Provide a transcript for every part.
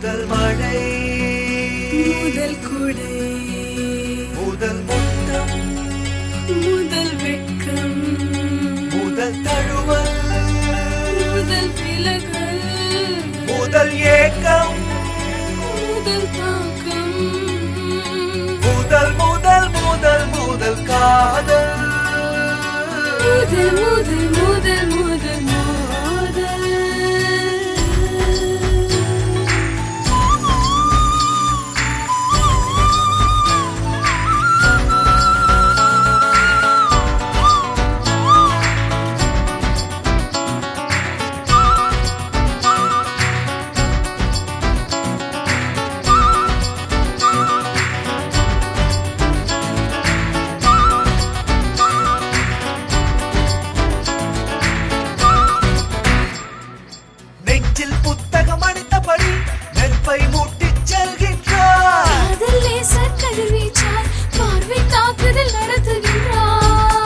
முதல் மழை முதல் குடை முதல் முத்தம் முதல் வெட்கம் முதல் தழுவல் முதல் விலகல் முதல் ஏக்கம் முதல் தாக்கம் முதல் முதல் முதல் முதல் காதல் முதல் முதல் முதல் முதல் மோதல் நெஞ்சில் புத்தகம் அடித்தபடி நெற்பை மூட்டிச் செல்கின்றார் காதல் லேசர் கதிர்வீச்சால் பார்வை தாக்குதல் நடத்துகின்றார்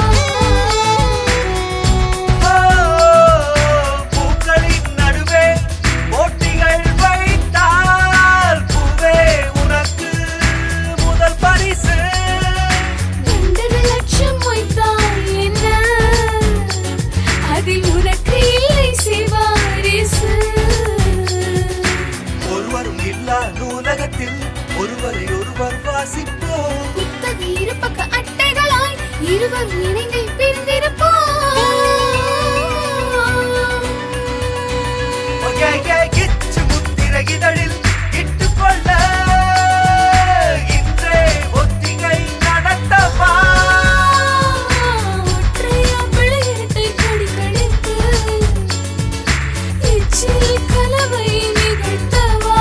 ஓ, பூக்களின் நடுவே போட்டிகள் வைத்தால் பூவே உனக்கு முதல் பரிசு ரெண்டரை லட்சம் வைத்தால் என்ன அதில் உனக்கு இல்லை சிவாரிசு ஒருவரும் இல்லா நூலகத்தில் ஒருவரை ஒருவர் வாசிப்போம் புத்தக இருபக்க அட்டைகளாய் இருவர் இணைந்து பிரிந்திருப்போம் ஒய்யே, இச்சு முத்திரை இதழில் இட்டுக்கொள்ள இன்றே ஒத்திகை நடத்தவா ஒற்றையா பிள்ளையட்டை கொடி கழித்து எச்சில் கலவை நிகழ்த்தவா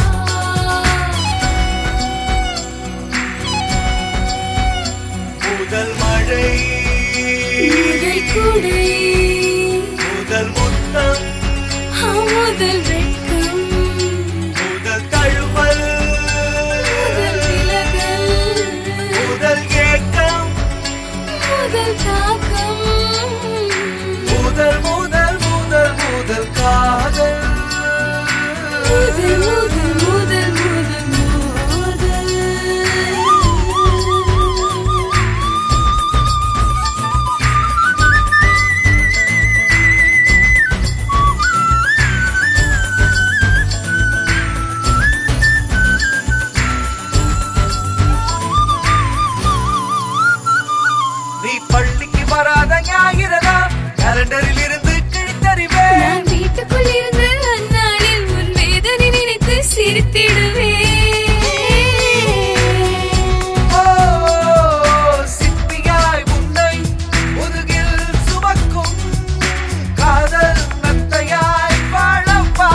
முதல் மழை முதல் குடை முதல் முத்தம் முதல் வெட்கம் முதல் தழுவல் முதல் விலகல் முதல் ஏக்கம் முதல் தாக்கம் முதல் முதல் முதல் முதல் காதல் முதல் முதல் முதல் முதல் மோதல் நீ பள்ளிக்கு வராத ஞாயிறதா கேலண்டரில் இருந்து கிழித்தறிவேன் நான் வீட்டுக்குள் இருந்து அந்நாளில் உன் வேதனை நினைத்து சிரித்திடுவேன் ஓ, சிப்பியாய் உன்னை முதுகில் சுமக்கும் காதல் நத்தையாய் வாழப்பா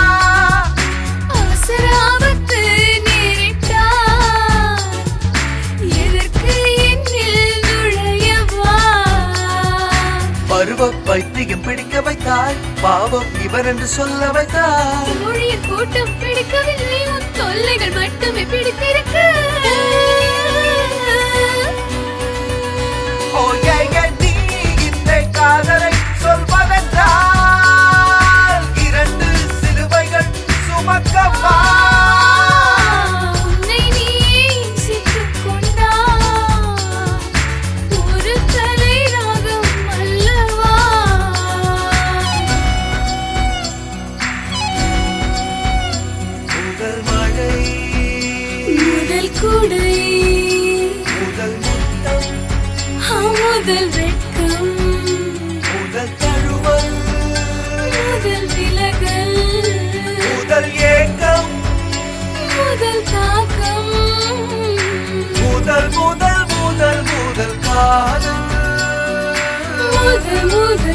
அவசர ஆபத்து நேரிட்டால் எதற்கு என்னில் நுழையவா பருவ பைத்தியம் பிடிக்க வைத்தாய் பாவம் இவன் என்று சொல்ல வைத்தாய் தோழியர் கூட்டம் பிடிக்கவில்லை உன் தொல்லைகள் மட்டுமே பிடித்திருக்கு ஓ ஏங்க நீ இந்த காதலை சொல்வதென்றால் இரண்டு சிலுவைகள் சுமக்கவா உன்னை நீ சிக்கிக் கொண்டாய். ஒரு தலை ராகம் அல்லவா முதல் மழை முதல் குடை முதல் முத்தம் முதல் வெட்கம் முதல் தழுவல் முதல் விலகல் முதல் ஏக்கம் முதல் தாக்கம் முதல் முதல் முதல் முதல் காதல் முதல் முதல்